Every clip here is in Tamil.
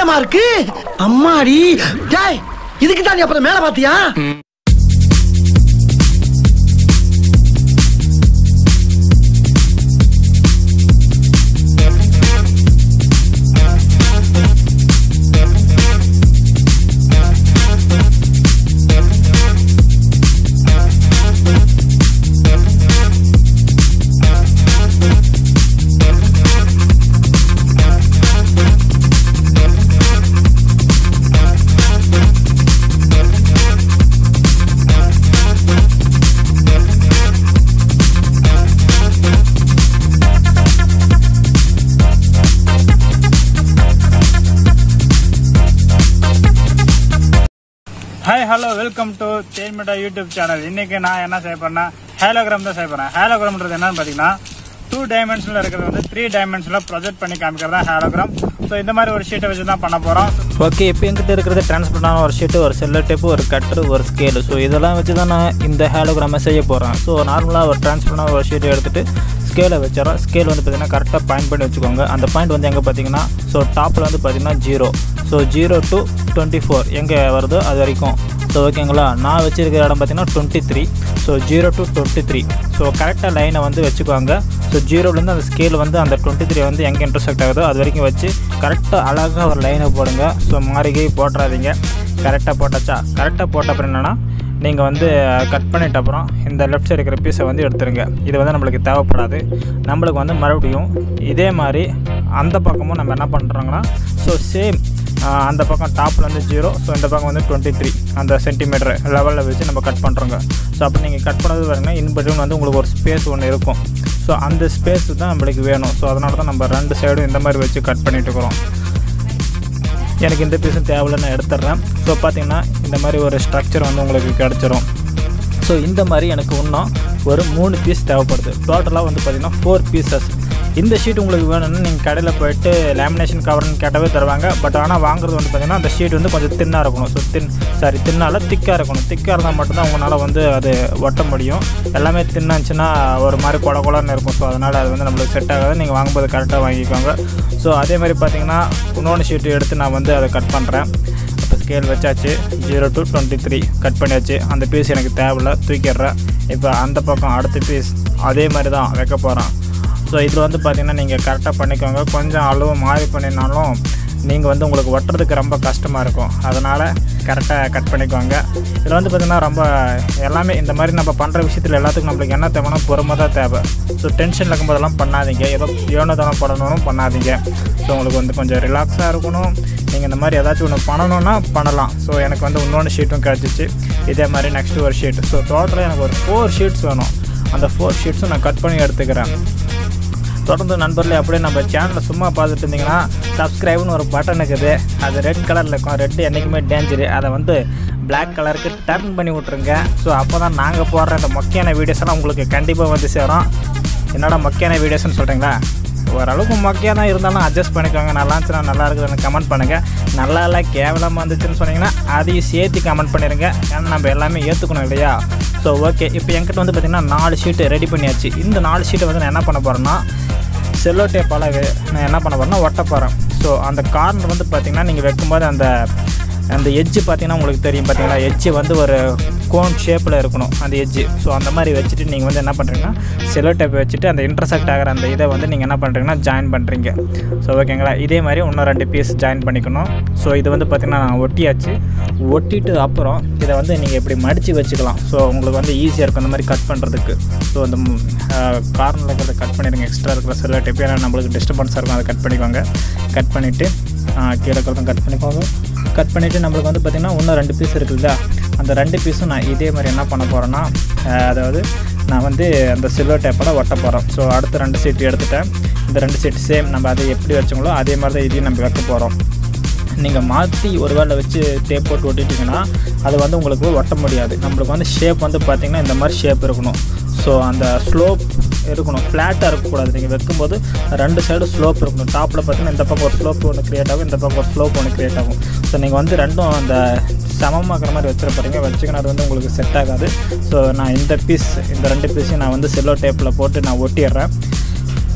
நீளமா இருக்கு அம்மாடி டேய் இதுக்கு தான் நீ அப்புறம் மேல பாத்தியா hi hello welcome to Thenmitta YouTube channel இன்னைக்கு நான் என்ன செய்ய போறேன்னா ஹேலோகிராம் தான் செய்ய போறேன் ஹேலோகிராம்ன்றது என்னன்னு பார்த்தீங்கன்னா டூ டைமென்ஷனில் இருக்கிறது வந்து த்ரீ டைமென்ஷனில் ப்ரொஜெக்ட் பண்ணி காமிக்கிறது தான் ஹேலோகிராம் ஸோ இந்த மாதிரி ஒரு ஷீட்டை வச்சு தான் பண்ண போகிறோம் ஓகே இப்போ எங்கிட்ட இருக்கிறது டிரான்ஸ்பரண்டான ஒரு ஷீட்டு ஒரு செல்லர் டேப்பு ஒரு கட்டர் ஒரு ஸ்கேலு ஸோ இதெல்லாம் வச்சு தான் நான் இந்த ஹேலோகிராமை செய்ய போகிறேன் ஸோ நார்மலாக ஒரு டிரான்ஸ்பரண்டான ஒரு ஷீட்டை எடுத்துகிட்டு ஸ்கேலை வச்சிடறோம் ஸ்கேல் வந்து பார்த்திங்கன்னா கரெக்டாக பாயிண்ட் பண்ணி வச்சுக்கோங்க அந்த பாயிண்ட் வந்து எங்கே பார்த்தீங்கன்னா ஸோ டாப்பில் வந்து பார்த்திங்கன்னா zero so zero to twenty four எங்கே வருதோ அது வரைக்கும் ஸோ ஓகேங்களா நான் வச்சிருக்கிற இடம் பார்த்தீங்கன்னா twenty three so zero to twenty three so கரெக்டாக லைனை வந்து வச்சுக்கோங்க ஸோ ஜீரோலேருந்து அந்த ஸ்கேல் வந்து அந்த டுவெண்ட்டி த்ரீ வந்து எங்கே இன்டர்செக்ட் ஆகுதோ அது வரைக்கும் வச்சு கரெக்டாக அழகாக ஒரு லைனை போடுங்க ஸோ மாறிகை போட்டுறாதீங்க கரெக்டாக போட்டாச்சா கரெக்டாக போட்ட அப்புறம் என்னென்னா நீங்கள் வந்து கட் பண்ணிட்ட அப்புறம் இந்த லெஃப்ட் சைடு இருக்கிற பீஸை வந்து எடுத்துருங்க இது வந்து நம்மளுக்கு தேவைப்படாது நம்மளுக்கு வந்து மறுபடியும் இதே மாதிரி அந்த பக்கமும் நம்ம என்ன பண்ணுறோங்கன்னா ஸோ சேம் அந்த பக்கம் டாப்பில் வந்து ஜீரோ ஸோ இந்த பக்கம் வந்து டுவெண்ட்டி த்ரீ அந்த சென்டிமீட்டர் லெவலில் வச்சு நம்ம கட் பண்ணுறோங்க ஸோ அப்போ நீங்கள் கட் பண்ணது பாருங்கன்னா இன்பிட்வீன் வந்து உங்களுக்கு ஒரு ஸ்பேஸ் ஒன்று இருக்கும் ஸோ அந்த ஸ்பேஸ் தான் நம்மளுக்கு வேணும் ஸோ அதனால தான் நம்ம ரெண்டு சைடும் இந்த மாதிரி வச்சு கட் பண்ணிட்டு இருக்கிறோம் எனக்கு இந்த பீஸும் தேவையில்ல நான் எடுத்துடுறேன் ஸோ பார்த்தீங்கன்னா இந்த மாதிரி ஒரு ஸ்ட்ரக்சர் வந்து உங்களுக்கு கிடச்சிரும் ஸோ இந்த மாதிரி எனக்கு இன்னும் ஒரு மூணு பீஸ் தேவைப்படுது டோட்டலாக வந்து பார்த்திங்கன்னா ஃபோர் பீசஸ் இந்த ஷீட் உங்களுக்கு வேணும்னா நீங்கள் கடையில் போயிட்டு லேமினேஷன் கவர்னு கேட்டாவே தருவாங்க பட் ஆனால் வாங்குறது வந்து பார்த்திங்கன்னா அந்த ஷீட் வந்து கொஞ்சம் தின்னாக இருக்கணும் ஸோ தின் சாரி தின்னால திக்காக இருக்கணும் திக்காக இருந்தால் மட்டும்தான் உங்களால் வந்து அது ஒட்ட முடியும் எல்லாமே தின்னாச்சுன்னா ஒரு மாதிரி கொல கொலன்னு இருக்கும் ஸோ அதனால் அது வந்து நம்மளுக்கு செட் ஆகாது நீங்கள் வாங்கும்போது கரெக்டாக வாங்கிக்கோங்க ஸோ அதே மாதிரி பார்த்தீங்கன்னா இன்னொன்று ஷீட்டு எடுத்து நான் வந்து அதை கட் பண்ணுறேன் இப்போ ஸ்கேல் வச்சாச்சு zero to twenty three cut பண்ணியாச்சு அந்த பீஸ் எனக்கு தேவையில்ல தூக்கிடுறேன் இப்போ அந்த பக்கம் அடுத்த பீஸ் அதே மாதிரி தான் வைக்க போகிறேன் ஸோ இதில் வந்து பார்த்திங்கன்னா நீங்கள் கரெக்டாக பண்ணிக்கோங்க கொஞ்சம் அளவு மாறி பண்ணினாலும் நீங்கள் வந்து உங்களுக்கு ஒட்டுறதுக்கு ரொம்ப கஷ்டமாக இருக்கும் அதனால் கரெக்டாக கட் பண்ணிக்கோங்க இதில் வந்து பார்த்திங்கன்னா ரொம்ப எல்லாமே இந்த மாதிரி நம்ம பண்ணுற விஷயத்தில் எல்லாத்துக்கும் நம்மளுக்கு என்ன தேவைன்னா பொறுமை தான் தேவை ஸோ டென்ஷனில் இருக்கும்போதெல்லாம் பண்ணாதீங்க ஏதோ ஏனோதானம் பண்ணணும்னு பண்ணாதீங்க ஸோ உங்களுக்கு வந்து கொஞ்சம் ரிலாக்ஸாக இருக்கணும் நீங்கள் இந்த மாதிரி ஏதாச்சும் ஒன்று பண்ணணுன்னா பண்ணலாம் ஸோ எனக்கு வந்து இன்னொன்று ஷீட்டும் கிடச்சிச்சு இதே மாதிரி நெக்ஸ்ட்டு ஒரு ஷீட் ஸோ டோட்டலாக எனக்கு ஒரு ஃபோர் ஷீட்ஸ் வேணும் அந்த ஃபோர் ஷீட்ஸும் நான் கட் பண்ணி எடுத்துக்கிறேன் தொடர்ந்து நண்பர்களே அப்படியே நம்ம சேனலை சும்மா பார்த்துட்டு இருந்தீங்கன்னா சப்ஸ்கிரைப்னு ஒரு பட்டன் இருக்குது அது ரெட் கலரில் இருக்கும் ரெட் என்றைக்குமே டேஞ்சரு அதை வந்து பிளாக் கலருக்கு டர்ன் பண்ணி விட்ருங்க ஸோ அப்போ தான் நாங்கள் போடுற இந்த மொக்கையான வீடியோஸ் எல்லாம் உங்களுக்கு கண்டிப்பாக வந்து சேரும் என்னடா மொக்கையான வீடியோஸ்னு சொல்கிறீங்களா ஓரளவுக்கு மொக்கையாக தான் இருந்தாலும் அட்ஜஸ்ட் பண்ணிக்கோங்க நல்லா இருந்துச்சுன்னா நல்லா இருக்குதுன்னு கமெண்ட் பண்ணுங்கள் நல்லா இல்லை கேவலமாக இருந்துச்சுன்னு சொன்னீங்கன்னா அதையும் சேர்த்து கமெண்ட் பண்ணிடுங்க ஏன்னா நம்ம எல்லாமே ஏற்றுக்கணும் இல்லையா ஸோ ஓகே இப்போ என்கிட்ட வந்து பார்த்திங்கன்னா நாலு ஷீட்டு ரெடி பண்ணியாச்சு இந்த நாலு ஷீட்டை வந்து நான் என்ன பண்ண போகிறேன்னா செல்லோ டேப்பால் நான் என்ன பண்ண போகிறேன்னா ஒட்ட போகிறேன் ஸோ அந்த கார்னர் வந்து பார்த்திங்கன்னா நீங்கள் வைக்கும்போது அந்த அந்த எட்ஜு பார்த்தீங்கன்னா உங்களுக்கு தெரியும் பார்த்தீங்களா எட்ஜு வந்து ஒரு கோன் ஷேப்பில் இருக்கணும் அந்த எட்ஜு ஸோ அந்த மாதிரி வச்சுட்டு நீங்கள் வந்து என்ன பண்ணுறீங்கன்னா செல்லோ டேப் வச்சுட்டு அந்த இன்டர்செக்ட் ஆகிற அந்த இதை வந்து நீங்கள் என்ன பண்ணுறீங்கன்னா ஜாயின் பண்ணுறீங்க ஸோ ஓகேங்களா இதே மாதிரி இன்னும் ரெண்டு பீஸ் ஜாயின் பண்ணிக்கணும் ஸோ இது வந்து பார்த்திங்கன்னா நான் ஒட்டியாச்சு ஒட்டிட்டு அப்புறம் இதை வந்து நீங்கள் இப்படி மடித்து வச்சுக்கலாம் ஸோ உங்களுக்கு வந்து ஈஸியாக இருக்கும் அந்த மாதிரி கட் பண்ணுறதுக்கு ஸோ அந்த கார்னில் இருக்கிறத கட் பண்ணிடுங்க எக்ஸ்ட்ரா இருக்கிற செல்லோ டேப் ஏன்னா நம்மளுக்கு டிஸ்டர்பன்ஸாக இருக்கும் அதை கட் பண்ணிக்கோங்க கட் பண்ணிவிட்டு கீழே இருக்கிறதும் கட் பண்ணிக்கோங்க கட் பண்ணிவிட்டு நம்மளுக்கு வந்து பார்த்திங்கன்னா இன்னும் ரெண்டு பீஸ் இருக்குல்ல அந்த ரெண்டு பீஸும் நான் இதே மாதிரி என்ன பண்ண போகிறேன்னா அதாவது நான் வந்து அந்த சில்வர் டேப்பில் ஒட்ட போகிறோம் ஸோ அடுத்த ரெண்டு சீட்டு எடுத்துட்டேன் இந்த ரெண்டு சீட்டு சேம் நம்ம அதை எப்படி வச்சோங்களோ அதே மாதிரி தான் இதையும் நம்ம வைக்க போகிறோம் நீங்கள் மாற்றி ஒரு வேளை வச்சு டேப் போட்டு ஒட்டிட்டிங்கன்னா அது வந்து உங்களுக்கு ஒட்ட முடியாது நம்மளுக்கு வந்து ஷேப் வந்து பார்த்திங்கன்னா இந்த மாதிரி ஷேப் இருக்கணும் ஸோ அந்த ஸ்லோப் இருக்கணும் ஃப்ளாட்டாக இருக்கக்கூடாது நீங்கள் வைக்கும்போது ரெண்டு சைடு ஸ்லோப் இருக்கணும் டாப்பில் பார்த்தீங்கன்னா இந்த பக்கம் ஒரு ஸ்லோப் ஒன்று க்ரியேட் ஆகும் இந்த பக்கம் ஒரு ஸ்லோப் ஒன்று க்ரியேட் ஆகும் ஸோ நீங்கள் வந்து ரெண்டும் அந்த சமமாக்குற மாதிரி வச்சுட போகிறீங்க வச்சுக்கினா அது வந்து உங்களுக்கு செட் ஆகாது ஸோ நான் இந்த பீஸ் இந்த ரெண்டு பீஸையும் நான் வந்து செல்லோ டேப்பில் போட்டு நான் ஒட்டிடுறேன்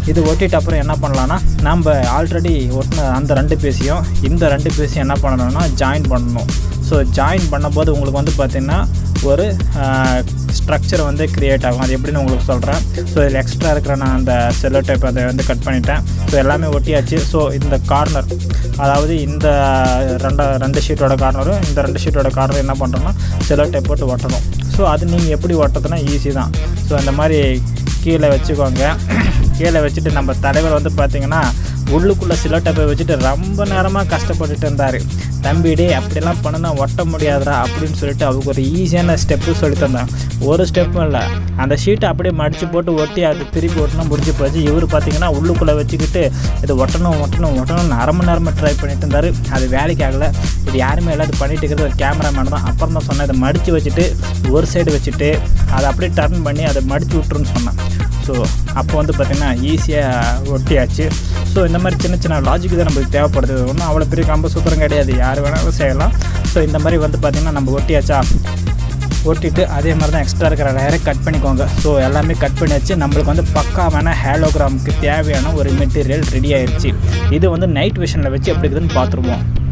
இது ஒட்டிட்டு அப்புறம் என்ன பண்ணலான்னா நம்ம ஆல்ரெடி ஒட்டின அந்த ரெண்டு பீஸையும் இந்த ரெண்டு பீஸையும் என்ன பண்ணணும்னா ஜாயின் பண்ணணும் ஸோ ஜாயின் பண்ணும்போது உங்களுக்கு வந்து பார்த்திங்கன்னா ஒரு ஸ்ட்ரக்சர் வந்து க்ரியேட் ஆகும் அது எப்படின்னு உங்களுக்கு சொல்கிறேன் ஸோ இதில் எக்ஸ்ட்ரா இருக்கிற நான் அந்த செல்லோ டைப் அதை வந்து கட் பண்ணிட்டேன் ஸோ எல்லாமே ஒட்டியாச்சு ஸோ இந்த கார்னர் அதாவது இந்த ரெண்டு ரெண்டு ஷீட்டோட கார்னரும் இந்த ரெண்டு ஷீட்டோட கார்னர் என்ன பண்ணுறோம்னா செல்லோ டைப் போட்டு ஒட்டணும் ஸோ அது நீங்கள் எப்படி ஒட்டுறதுனா ஈஸி தான் ஸோ இந்த மாதிரி கீழே வச்சுக்கோங்க கீழே வச்சுட்டு நம்ம தலைவர் வந்து பார்த்தீங்கன்னா உள்ளுக்குள்ளே சில டப்பை வச்சுட்டு ரொம்ப நேரமாக கஷ்டப்பட்டுட்டு இருந்தார் தம்பி டே அப்படிலாம் பண்ணுனா ஒட்ட முடியாதுடா அப்படின்னு சொல்லிட்டு அவருக்கு ஒரு ஈஸியான ஸ்டெப்பு சொல்லி தந்தாங்க ஒரு ஸ்டெப்பும் இல்லை அந்த ஷீட்டை அப்படியே மடித்து போட்டு ஒட்டி அது திருப்பி ஒட்டினா முடிஞ்சு போச்சு இவர் பார்த்தீங்கன்னா உள்ளுக்குள்ளே வச்சுக்கிட்டு இது ஒட்டணும் ஒட்டணும் ஒட்டணும்னு அரை மணி நேரமாக ட்ரை பண்ணிட்டு இருந்தார் அது வேலைக்கு ஆகலை இது யாருமே இல்லை இது பண்ணிட்டு இருக்கிறது ஒரு கேமராமேன் தான் அப்புறம் தான் சொன்னேன் இதை மடித்து வச்சுட்டு ஒரு சைடு வச்சுட்டு அதை அப்படியே டர்ன் பண்ணி அதை மடித்து விட்டுருன்னு சொன்னேன் ஸோ அப்போ வந்து பார்த்திங்கன்னா ஈஸியாக ஒட்டியாச்சு ஸோ இந்த மாதிரி சின்ன சின்ன லாஜிக் தான் நம்மளுக்கு தேவைப்படுது ஒன்றும் அவ்வளோ பெரிய கம்ப சூத்திரம் கிடையாது யார் வேணாலும் செய்யலாம் ஸோ இந்த மாதிரி வந்து பார்த்திங்கன்னா நம்ம ஒட்டியாச்சா ஒட்டிட்டு அதே மாதிரி தான் எக்ஸ்ட்ரா இருக்கிற லேயரை கட் பண்ணிக்கோங்க ஸோ எல்லாமே கட் பண்ணியாச்சு நம்மளுக்கு வந்து பக்காவான ஹேலோகிராமுக்கு தேவையான ஒரு மெட்டீரியல் ரெடி ஆயிடுச்சு இது வந்து நைட் விஷனில் வச்சு எப்படி இருக்குதுன்னு பார்த்துருவோம்